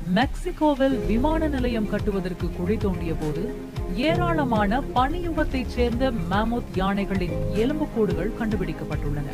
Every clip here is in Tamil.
மெக்சிகோவில் விமான நிலையம் கட்டுவதற்கு குழி தோண்டிய போது ஏராளமான பனியுகத்தைச் சேர்ந்த மாமோத் யானைகளின் எலும்புக்கூடுகள் கண்டுபிடிக்கப்பட்டுள்ளன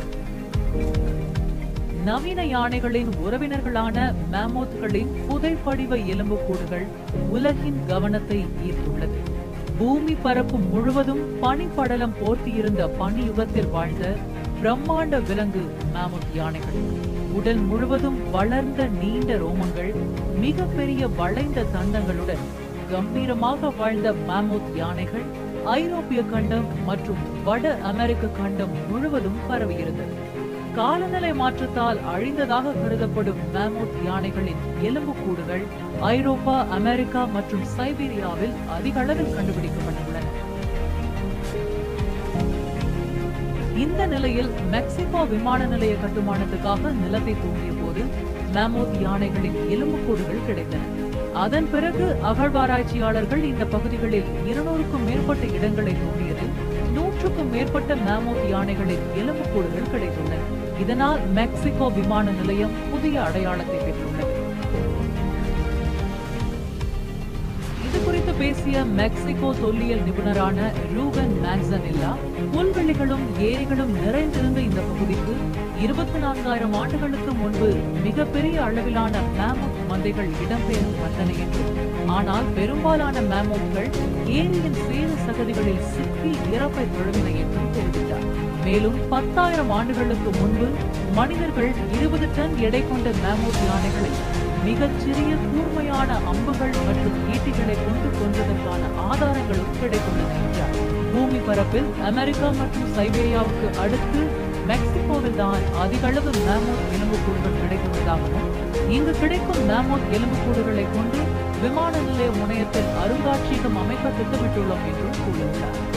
நவீன யானைகளின் உறவினர்களான மேமோத்களின் புதைப்படிவ எலும்புக்கூடுகள் உலகின் கவனத்தை ஈர்த்துள்ளது பூமி பரப்பு முழுவதும் பனிப்படலம் போர்த்தியிருந்த பனியுகத்தில் வாழ்ந்த பிரம்மாண்ட விலங்கு மேமோத் யானைகள் உடல் முழுவதும் வளர்ந்த நீண்ட ரோமங்கள் மிகப்பெரிய வளைந்த தந்தங்களுடன் கம்பீரமாக வாழ்ந்த மேமோத் யானைகள் ஐரோப்பிய கண்டம் மற்றும் வட அமெரிக்க கண்டம் முழுவதும் பரவியிருந்தது காலநிலை மாற்றத்தால் அழிந்ததாக கருதப்படும் மேமோத் யானைகளின் எலும்புக்கூடுகள் ஐரோப்பா அமெரிக்கா மற்றும் சைபீரியாவில் அதிக அளவில் கண்டுபிடிக்கப்பட்டுள்ளன இந்த நிலையில் மெக்சிகோ விமான நிலைய கட்டுமானத்துக்காக நிலத்தை தூண்டிய போது மேமோத் யானைகளின் எலும்புக்கூடுகள் கிடைத்தன அதன் பிறகு அகழ்வாராய்ச்சியாளர்கள் இந்த பகுதிகளில் இருநூறுக்கும் மேற்பட்ட இடங்களை தோண்டியதில் நூற்றுக்கும் மேற்பட்ட மேமோத் யானைகளின் எலும்புக்கூடுகள் கிடைத்துள்ளன இதனால் மெக்சிகோ விமான நிலையம் புதிய அடையாளத்தை பெற்றுள்ளது இது குறித்து பேசிய மெக்சிகோ தொல்லியல் நிபுணரான ரூபன் மேக்சனில்லா புல்வெளிகளும் ஏரிகளும் நிறைந்திருந்த இந்த பகுதிக்கு இருபத்தி நான்காயிரம் ஆண்டுகளுக்கு முன்பு மிகப்பெரிய அளவிலான மேமோத் மந்தைகள் இடம்பெயர்ந்து வந்தன என்றும் ஆனால் பெரும்பாலான மேமோத்கள் ஏரியின் சேத சகதிகளில் சிக்கி இறப்பை தொழுவின என்றும் தெரிவித்தார் மேலும் பத்தாயிரம் ஆண்டுகளுக்கு முன்பு மனிதர்கள் இருபது டன் எடை கொண்ட மேமோத் யானைகளை மிகச்சிறிய கூர்மையான அம்புகள் மற்றும் ஈட்டிகளை கொண்டு கொன்றதற்கான ஆதாரங்களும் கிடைத்துள்ளன என்றார் பூமி பரப்பில் அமெரிக்கா மற்றும் சைபேரியாவுக்கு அடுத்து மெக்சிகோவில் தான் அதிக அளவு மேமோத் எலும்புக்கூடுகள் கிடைத்துள்ளதாகவும் இங்கு கிடைக்கும் மேமோத் எலும்புக்கூடுகளை கொண்டு விமான நிலைய முனையத்தில் அருங்காட்சியகம் அமைக்க திட்டமிட்டுள்ளோம் என்றும் கூறியுள்ளார்